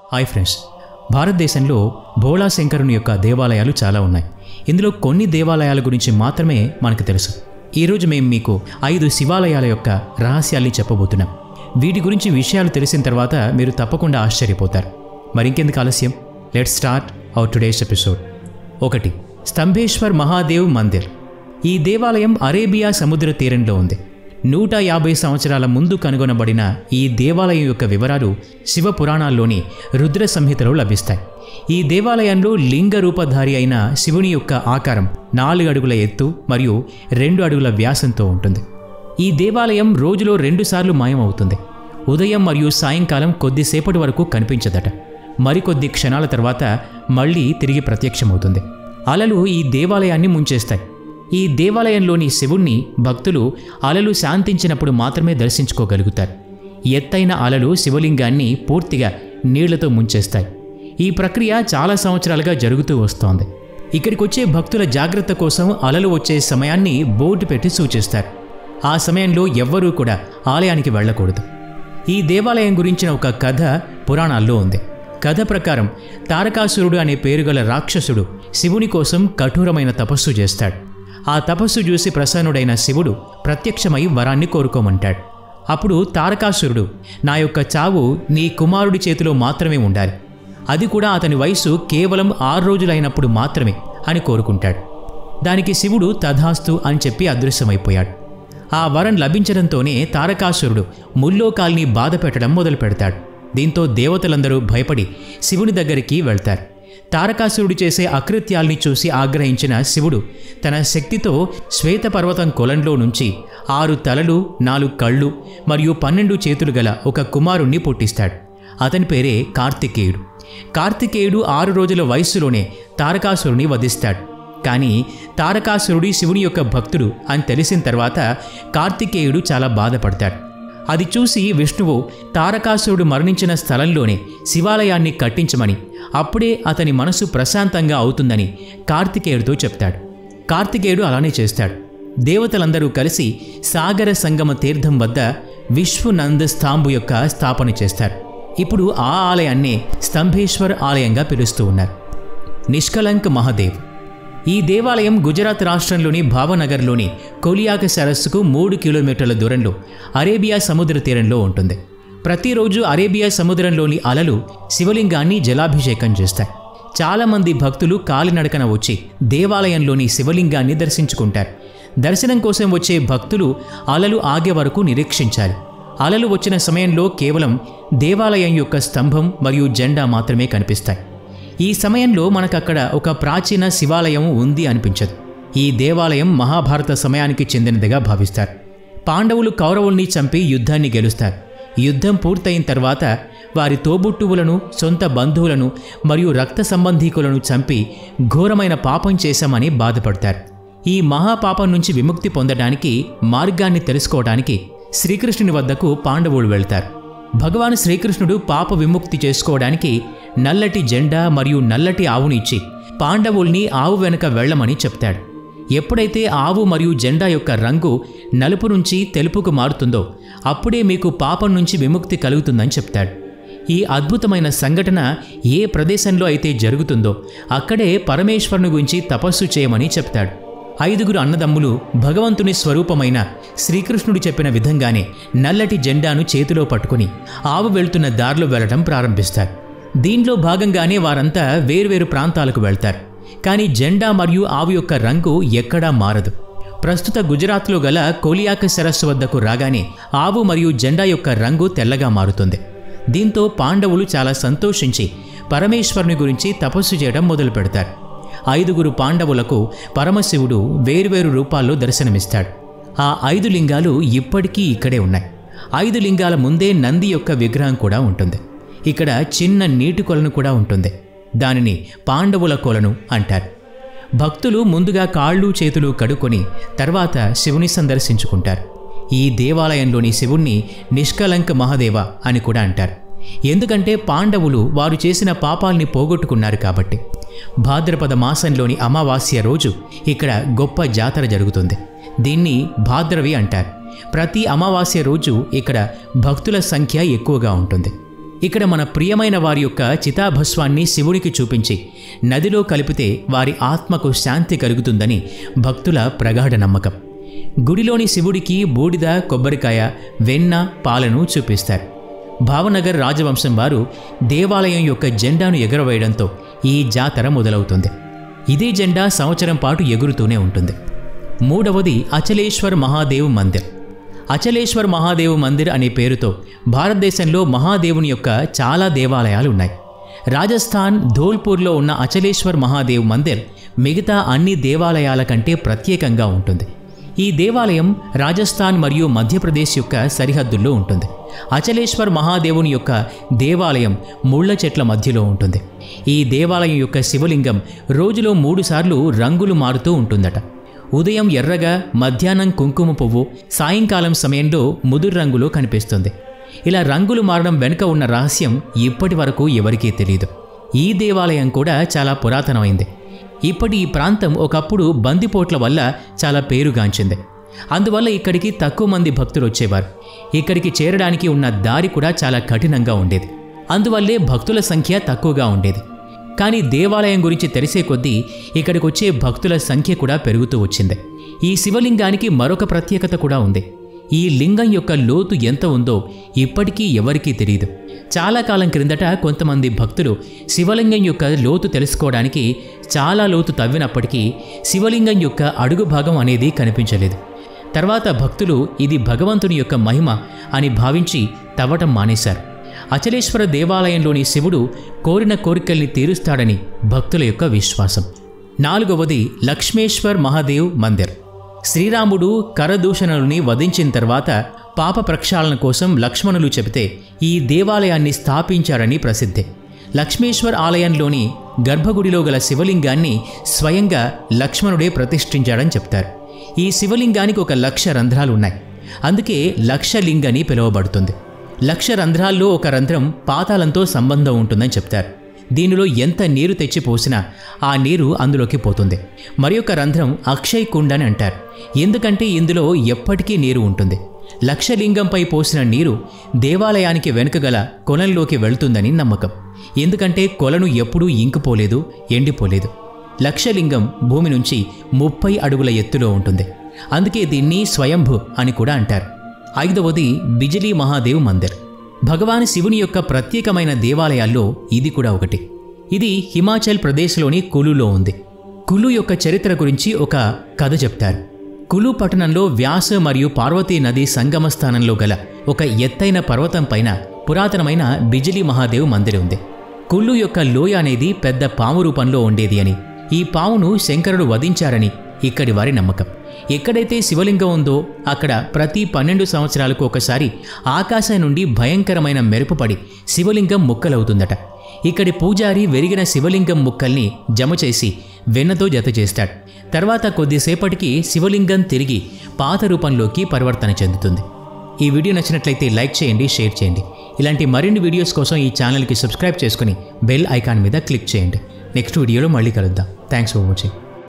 hi friends భారతదేశంలో భోళా శంకరుని యొక్క దేవాలయాలు చాలా ఉన్నాయి ఇందులో కొన్ని దేవాలయాల గురించి మాత్రమే మనకు తెలుసు ఈరోజు మేము మీకు ఐదు శివాలయాల యొక్క రహస్యాల్ని చెప్పబోతున్నాం వీటి గురించి విషయాలు తెలిసిన తర్వాత మీరు తప్పకుండా ఆశ్చర్యపోతారు మరింకెందుకు ఆలస్యం let start our today's episode ఒకటి స్తంభేశ్వర్ మహాదేవ్ మందిర్ ఈ దేవాలయం అరేబియా సముద్ర తీరంలో ఉంది నూట యాభై సంవత్సరాల ముందు కనుగొనబడిన ఈ దేవాలయం యొక్క వివరాలు శివ పురాణాల్లోని రుద్ర సంహితలో లభిస్తాయి ఈ దేవాలయంలో లింగ రూపధారి అయిన శివుని యొక్క ఆకారం నాలుగు అడుగుల ఎత్తు మరియు రెండు అడుగుల వ్యాసంతో ఉంటుంది ఈ దేవాలయం రోజులో రెండుసార్లు మాయమవుతుంది ఉదయం మరియు సాయంకాలం కొద్దిసేపటి వరకు కనిపించదట మరికొద్ది క్షణాల తర్వాత మళ్ళీ తిరిగి ప్రత్యక్షమవుతుంది అలలు ఈ దేవాలయాన్ని ముంచేస్తాయి ఈ దేవాలయంలోని శివుణ్ణి భక్తులు అలలు శాంతించినప్పుడు మాత్రమే దర్శించుకోగలుగుతారు ఎత్తైన అలలు శివలింగాన్ని పూర్తిగా నీళ్లతో ముంచేస్తాయి ఈ ప్రక్రియ చాలా సంవత్సరాలుగా జరుగుతూ వస్తోంది ఇక్కడికి వచ్చే భక్తుల జాగ్రత్త కోసం అలలు వచ్చే సమయాన్ని బోర్డు పెట్టి సూచిస్తారు ఆ సమయంలో ఎవ్వరూ కూడా ఆలయానికి వెళ్ళకూడదు ఈ దేవాలయం గురించిన ఒక కథ పురాణాల్లో ఉంది కథ ప్రకారం తారకాసురుడు అనే పేరుగల రాక్షసుడు శివుని కోసం కఠోరమైన తపస్సు చేస్తాడు ఆ తపస్సు చూసి ప్రసన్నుడైన శివుడు ప్రత్యక్షమై వరాన్ని కోరుకోమంటాడు అప్పుడు తారకాసురుడు నా యొక్క చావు నీ కుమారుడి చేతిలో మాత్రమే ఉండాలి అది కూడా అతని వయసు కేవలం ఆరు రోజులైనప్పుడు మాత్రమే అని కోరుకుంటాడు దానికి శివుడు తథాస్తు అని చెప్పి అదృశ్యమైపోయాడు ఆ వరం లభించడంతోనే తారకాసురుడు ముల్లోకాల్ని బాధ పెట్టడం మొదలు పెడతాడు దీంతో దేవతలందరూ భయపడి శివుని దగ్గరికి వెళ్తారు తారకాసురుడు చేసే అకృత్యాల్ని చూసి ఆగ్రహించిన శివుడు తన శక్తితో శ్వేతపర్వతం కొలంలో నుంచి ఆరు తలలు నాలుగు కళ్ళు మరియు పన్నెండు చేతులు గల ఒక కుమారుణ్ణి పుట్టిస్తాడు అతని పేరే కార్తికేయుడు కార్తికేయుడు ఆరు రోజుల వయస్సులోనే తారకాసురుని వధిస్తాడు కానీ తారకాసురుడి శివుని యొక్క భక్తుడు అని తెలిసిన తర్వాత కార్తికేయుడు చాలా బాధపడతాడు అది చూసి విష్ణువు తారకాసురుడు మరణించిన స్థలంలోనే శివాలయాన్ని కట్టించమని అప్పుడే అతని మనసు ప్రశాంతంగా అవుతుందని కార్తికేయుడితో చెప్తాడు కార్తికేయుడు అలానే చేస్తాడు దేవతలందరూ కలిసి సాగర సంగమ తీర్థం వద్ద విశ్వనంద స్థాంబు యొక్క స్థాపన చేస్తారు ఇప్పుడు ఆ ఆలయాన్నే స్తంభేశ్వర్ ఆలయంగా పిలుస్తూ ఉన్నారు నిష్కలంక్ మహాదేవ్ ఈ దేవాలయం గుజరాత్ రాష్ట్రంలోని భావనగర్లోని కొలియాక సరస్సుకు మూడు కిలోమీటర్ల దూరంలో అరేబియా సముద్ర తీరంలో ఉంటుంది ప్రతిరోజు అరేబియా సముద్రంలోని అలలు శివలింగాన్ని జలాభిషేకం చేస్తాయి చాలామంది భక్తులు కాలినడకన వచ్చి దేవాలయంలోని శివలింగాన్ని దర్శించుకుంటారు దర్శనం కోసం వచ్చే భక్తులు అలలు ఆగే వరకు నిరీక్షించాలి అలలు వచ్చిన సమయంలో కేవలం దేవాలయం యొక్క స్తంభం మరియు జెండా మాత్రమే కనిపిస్తాయి ఈ సమయంలో మనకక్కడ ఒక ప్రాచీన శివాలయం ఉంది అనిపించదు ఈ దేవాలయం మహాభారత సమయానికి చెందినదిగా భావిస్తారు పాండవులు కౌరవుల్ని చంపి యుద్ధాన్ని గెలుస్తారు యుద్ధం పూర్తయిన తర్వాత వారి తోబుట్టువులను సొంత బంధువులను మరియు రక్త సంబంధీకులను చంపి ఘోరమైన పాపం చేశామని బాధపడతారు ఈ మహాపాపం నుంచి విముక్తి పొందడానికి మార్గాన్ని తెలుసుకోవడానికి శ్రీకృష్ణుని వద్దకు పాండవులు వెళ్తారు భగవాన్ శ్రీకృష్ణుడు పాప విముక్తి చేసుకోవడానికి నల్లటి జెండా మరియు నల్లటి ఆవుని ఇచ్చి పాండవుల్ని ఆవు వెనుక వెళ్ళమని చెప్తాడు ఎప్పుడైతే ఆవు మరియు జెండా యొక్క రంగు నలుపు నుంచి తెలుపుకు మారుతుందో అప్పుడే మీకు పాపం నుంచి విముక్తి కలుగుతుందని చెప్తాడు ఈ అద్భుతమైన సంఘటన ఏ ప్రదేశంలో అయితే జరుగుతుందో అక్కడే పరమేశ్వరుని గురించి తపస్సు చేయమని చెప్తాడు ఐదుగురు అన్నదమ్ములు భగవంతుని స్వరూపమైన శ్రీకృష్ణుడు చెప్పిన విధంగానే నల్లటి జెండాను చేతిలో పట్టుకుని ఆవు వెళ్తున్న దారిలో వెళ్ళడం ప్రారంభిస్తారు దీంట్లో భాగంగానే వారంతా వేర్వేరు ప్రాంతాలకు వెళ్తారు కానీ జెండా మరియు ఆవు యొక్క రంగు ఎక్కడా మారదు ప్రస్తుత గుజరాత్లో గల కోలియాక సరస్సు వద్దకు రాగానే ఆవు మరియు జెండా యొక్క రంగు తెల్లగా మారుతుంది దీంతో పాండవులు చాలా సంతోషించి పరమేశ్వరుని గురించి తపస్సు చేయడం మొదలు పెడతారు ఐదుగురు పాండవులకు పరమశివుడు వేర్వేరు రూపాల్లో దర్శనమిస్తాడు ఆ ఐదు లింగాలు ఇప్పటికీ ఇక్కడే ఉన్నాయి ఐదు లింగాల ముందే నంది యొక్క విగ్రహం కూడా ఉంటుంది ఇక్కడ చిన్న నీటి కొలను కూడా ఉంటుంది దానిని పాండవుల కొలను అంటారు భక్తులు ముందుగా కాళ్ళు చేతులు కడుక్కొని తర్వాత శివుని సందర్శించుకుంటారు ఈ దేవాలయంలోని శివుణ్ణి నిష్కలంక మహాదేవ అని కూడా అంటారు ఎందుకంటే పాండవులు వారు చేసిన పాపాల్ని పోగొట్టుకున్నారు కాబట్టి భాద్రపద మాసంలోని అమావాస్య రోజు ఇక్కడ గొప్ప జాతర జరుగుతుంది దీన్ని భాద్రవి అంటారు ప్రతి అమావాస్య రోజు ఇక్కడ భక్తుల సంఖ్య ఎక్కువగా ఉంటుంది ఇక్కడ మన ప్రియమైన వారి యొక్క చితాభస్వాన్ని శివుడికి చూపించి నదిలో కలిపితే వారి ఆత్మకు శాంతి కలుగుతుందని భక్తుల ప్రగాఢ నమ్మకం గుడిలోని శివుడికి బూడిద కొబ్బరికాయ వెన్న పాలను చూపిస్తారు భావనగర్ రాజవంశం వారు దేవాలయం యొక్క జెండాను ఎగరవేయడంతో ఈ జాతర మొదలవుతుంది ఇదే జెండా సంవత్సరం పాటు ఎగురుతూనే ఉంటుంది మూడవది అచలేశ్వర్ మహాదేవ్ మందిర్ అచలేశ్వర్ మహాదేవ్ మందిర్ అనే పేరుతో భారతదేశంలో మహాదేవుని యొక్క చాలా దేవాలయాలు ఉన్నాయి రాజస్థాన్ ధోల్పూర్లో ఉన్న అచలేశ్వర్ మహాదేవ్ మందిర్ మిగతా అన్ని దేవాలయాల కంటే ప్రత్యేకంగా ఉంటుంది ఈ దేవాలయం రాజస్థాన్ మరియు మధ్యప్రదేశ్ యొక్క సరిహద్దుల్లో ఉంటుంది అచలేశ్వర్ మహాదేవుని యొక్క దేవాలయం ముళ్ళ చెట్ల మధ్యలో ఉంటుంది ఈ దేవాలయం యొక్క శివలింగం రోజులో మూడుసార్లు రంగులు మారుతూ ఉంటుందట ఉదయం ఎర్రగా మధ్యాహ్నం కుంకుమ పువ్వు సాయంకాలం సమయంలో ముదురు రంగులో కనిపిస్తుంది ఇలా రంగులు మారడం వెనుక ఉన్న రహస్యం ఇప్పటి వరకు ఎవరికీ తెలియదు ఈ దేవాలయం కూడా చాలా పురాతనమైంది ఇప్పటి ఈ ప్రాంతం ఒకప్పుడు బందిపోట్ల వల్ల చాలా పేరుగాంచింది అందువల్ల ఇక్కడికి తక్కువ మంది భక్తులు వచ్చేవారు ఇక్కడికి చేరడానికి ఉన్న దారి కూడా చాలా కఠినంగా ఉండేది అందువల్లే భక్తుల సంఖ్య తక్కువగా ఉండేది కానీ దేవాలయం గురించి తెలిసే కొద్దీ ఇక్కడికి వచ్చే భక్తుల సంఖ్య కూడా పెరుగుతూ వచ్చింది ఈ శివలింగానికి మరొక ప్రత్యేకత కూడా ఉంది ఈ లింగం యొక్క లోతు ఎంత ఉందో ఇప్పటికీ ఎవరికీ తెలియదు చాలా కాలం క్రిందట కొంతమంది భక్తులు శివలింగం యొక్క లోతు తెలుసుకోవడానికి చాలా లోతు తవ్వినప్పటికీ శివలింగం యొక్క అడుగు భాగం అనేది కనిపించలేదు తర్వాత భక్తులు ఇది భగవంతుని యొక్క మహిమ అని భావించి తవ్వటం మానేశారు అచలేశ్వర దేవాలయంలోని శివుడు కోరిన కోరికల్ని తీరుస్తాడని భక్తుల యొక్క విశ్వాసం నాలుగవది లక్ష్మేశ్వర్ మహాదేవ్ మందిర్ శ్రీరాముడు కరదూషణుల్ని వధించిన తర్వాత పాప ప్రక్షాళన కోసం లక్ష్మణులు చెబితే ఈ దేవాలయాన్ని స్థాపించారని ప్రసిద్ధి లక్ష్మేశ్వర్ ఆలయంలోని గర్భగుడిలో గల శివలింగాన్ని స్వయంగా లక్ష్మణుడే ప్రతిష్ఠించాడని చెప్తారు ఈ శివలింగానికి ఒక లక్ష రంధ్రాలు ఉన్నాయి అందుకే లక్షలింగని పిలువబడుతుంది లక్ష రంధ్రాల్లో ఒక రంధ్రం పాతాళంతో సంబంధం ఉంటుందని చెప్తారు దీనిలో ఎంత నీరు తెచ్చి పోసినా ఆ నీరు అందులోకి పోతుంది మరి ఒక రంధ్రం అక్షయ్ కుండ్ అని అంటారు ఎందుకంటే ఇందులో ఎప్పటికీ నీరు ఉంటుంది లక్షలింగంపై పోసిన నీరు దేవాలయానికి వెనుకగల కొలంలోకి వెళ్తుందని నమ్మకం ఎందుకంటే కొలను ఎప్పుడూ ఇంకిపోలేదు ఎండిపోలేదు లక్షలింగం భూమి నుంచి ముప్పై అడుగుల ఎత్తులో ఉంటుంది అందుకే దీన్ని స్వయంభు అని కూడా అంటారు ఐదవది బిజిలీ మహాదేవ్ మందిర్ భగవాన్ శివుని యొక్క ప్రత్యేకమైన దేవాలయాల్లో ఇది కూడా ఒకటి ఇది హిమాచల్ ప్రదేశ్లోని కులులో ఉంది కులు యొక్క చరిత్ర గురించి ఒక కథ చెప్తారు కులు పట్టణంలో వ్యాస మరియు పార్వతీ నది సంగమ స్థానంలో గల ఒక ఎత్తైన పర్వతం పైన పురాతనమైన బిజిలీ మహాదేవ్ మందిరం ఉంది కుళ్ళు యొక్క లోయ అనేది పెద్ద పాము రూపంలో ఉండేది అని ఈ పామును శంకరుడు వధించారని ఇక్కడి వారి నమ్మకం ఎక్కడైతే శివలింగం ఉందో అక్కడ ప్రతి పన్నెండు సంవత్సరాలకు ఒకసారి ఆకాశం నుండి భయంకరమైన మెరుపుపడి శివలింగం ముక్కలవుతుందట ఇక్కడి పూజారి వెరిగిన శివలింగం ముక్కల్ని జమ చేసి వెన్నతో జత చేస్తాడు తర్వాత కొద్దిసేపటికి శివలింగం తిరిగి పాత రూపంలోకి పరివర్తన చెందుతుంది ఈ వీడియో నచ్చినట్లయితే లైక్ చేయండి షేర్ చేయండి ఇలాంటి మరిన్ని వీడియోస్ కోసం ఈ ఛానల్కి సబ్స్క్రైబ్ చేసుకుని బెల్ ఐకాన్ మీద క్లిక్ చేయండి నెక్స్ట్ వీడియోలో మళ్ళీ కలుద్దాం థ్యాంక్స్ ఫర్ వాచింగ్